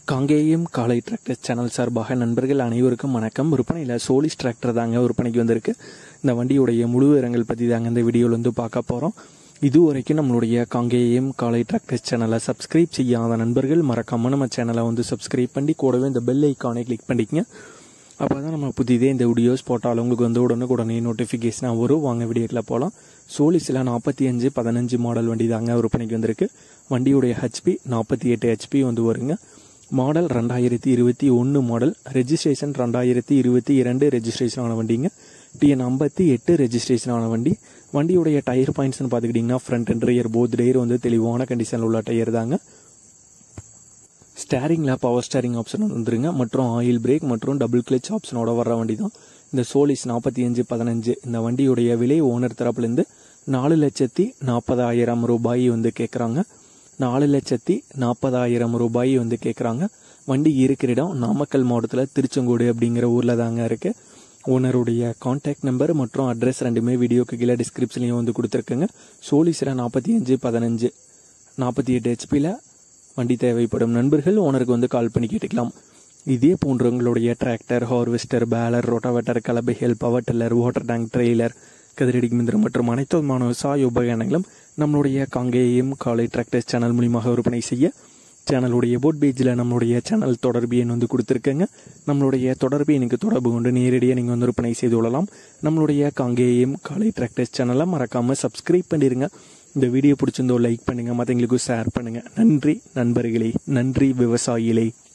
காங்கேயம் காலை tractor channel சார்பாக நண்பர்கள் அனைவருக்கும் வணக்கம் விற்பனையில் சோலிஸ் டிராக்டர் தாங்க விற்பனைக்கு வந்திருக்கு இந்த வண்டியுடைய முழு விவரங்கள் பற்றி தாங்க இந்த வீடியோவில் வந்து பார்க்க போகிறோம் இது வரைக்கும் நம்மளுடைய காங்கேயம் காலை டிராக்டர் சேனலை சப்ஸ்கிரைப் செய்யாத நண்பர்கள் மறக்காமல் நம்ம சேனலை வந்து சப்ஸ்கிரைப் பண்ணி கூடவே இந்த பெல் ஐக்கானை கிளிக் பண்ணிக்கங்க அப்போ தான் நம்ம புதிதே இந்த வீடியோஸ் போட்டாலும் உங்களுக்கு வந்து உடனுக்குடனே நோட்டிஃபிகேஷனாக வரும் வாங்க வீடியோக்கில் போகலாம் சோலிஸில் நாற்பத்தி அஞ்சு பதினஞ்சு மாடல் வண்டி தாங்க விற்பனைக்கு வந்திருக்கு வண்டியுடைய ஹெச்பி நாற்பத்தி எட்டு ஹெச்பி வந்து வருங்க மாடல் ரெண்டாயிரத்தி இருபத்தி ஒன்று மாடல் ரெஜிஸ்ட்ரேஷன் ரெண்டாயிரத்தி இருபத்தி இரண்டு ரெஜிஸ்ட்ரேஷன் ஆன வண்டிங்க டிஎன் ஐம்பத்தி எட்டு ரெஜிஸ்ட்ரேஷன் ஆன வண்டி வண்டியுடைய டயர் பாயிண்ட்ஸ்னு பார்த்துக்கிட்டிங்கன்னா front and rear both tyre வந்து தெளிவான கண்டிஷனில் உள்ள டயர் தாங்க ஸ்டேரிங்கில் பவர் ஸ்டேரிங் ஆப்ஷன் வந்துருங்க மற்றும் ஆயில் பிரேக் மற்றும் டபுள் கிளச் ஆப்ஷனோட வர்ற வண்டி தான் இந்த சோலிஸ் நாற்பத்தி அஞ்சு பதினஞ்சு இந்த வண்டியுடைய விலை ஓனர் தரப்புலேருந்து நாலு லட்சத்தி நாற்பதாயிரம் ரூபாய் வந்து கேட்குறாங்க நாலு லட்சத்தி நாற்பதாயிரம் ரூபாய் வந்து கேட்குறாங்க வண்டி இருக்கிற இடம் நாமக்கல் மாவட்டத்தில் திருச்செங்கோடு அப்படிங்கிற ஊரில் தாங்க இருக்குது ஓனருடைய காண்டாக்ட் நம்பர் மற்றும் அட்ரஸ் ரெண்டுமே வீடியோக்கு கீழே டிஸ்கிரிப்ஷன்லையும் வந்து கொடுத்துருக்குங்க சோலிஸில் நாற்பத்தி அஞ்சு பதினஞ்சு நாற்பத்தி எட்டு ஹெச்பியில் வண்டி தேவைப்படும் நண்பர்கள் ஓனருக்கு வந்து கால் பண்ணி கேட்டுக்கலாம் இதே போன்ற உங்களுடைய டிராக்டர் ஹார்வெஸ்டர் பேலர் ரோட்டாவேட்டர் கலபைகள் power tiller water tank trailer கதிரடி மிந்திரம் மற்றும் அனைத்து விதமான விவசாய உபகரணங்களும் நம்மளுடைய காங்கேயம் காலை டிராக்டர்ஸ் சேனல் மூலியமாக விற்பனை செய்ய சேனலுடைய போட் பேஜில் நம்மளுடைய சேனல் தொடர்பு எண் வந்து கொடுத்துருக்கேங்க நம்மளுடைய தொடர்பு எனக்கு தொடர்பு கொண்டு நேரடியாக நீங்கள் வந்து விற்பனை செய்து கொள்ளலாம் நம்மளுடைய காங்கேயம் காலை டிராக்டர்ஸ் சேனலை மறக்காமல் சப்ஸ்கிரைப் பண்ணிடுங்க இந்த வீடியோ பிடிச்சிருந்தோ லைக் பண்ணுங்கள் மற்றவங்களுக்கும் ஷேர் பண்ணுங்கள் நன்றி நண்பர்களே நன்றி விவசாயிகளே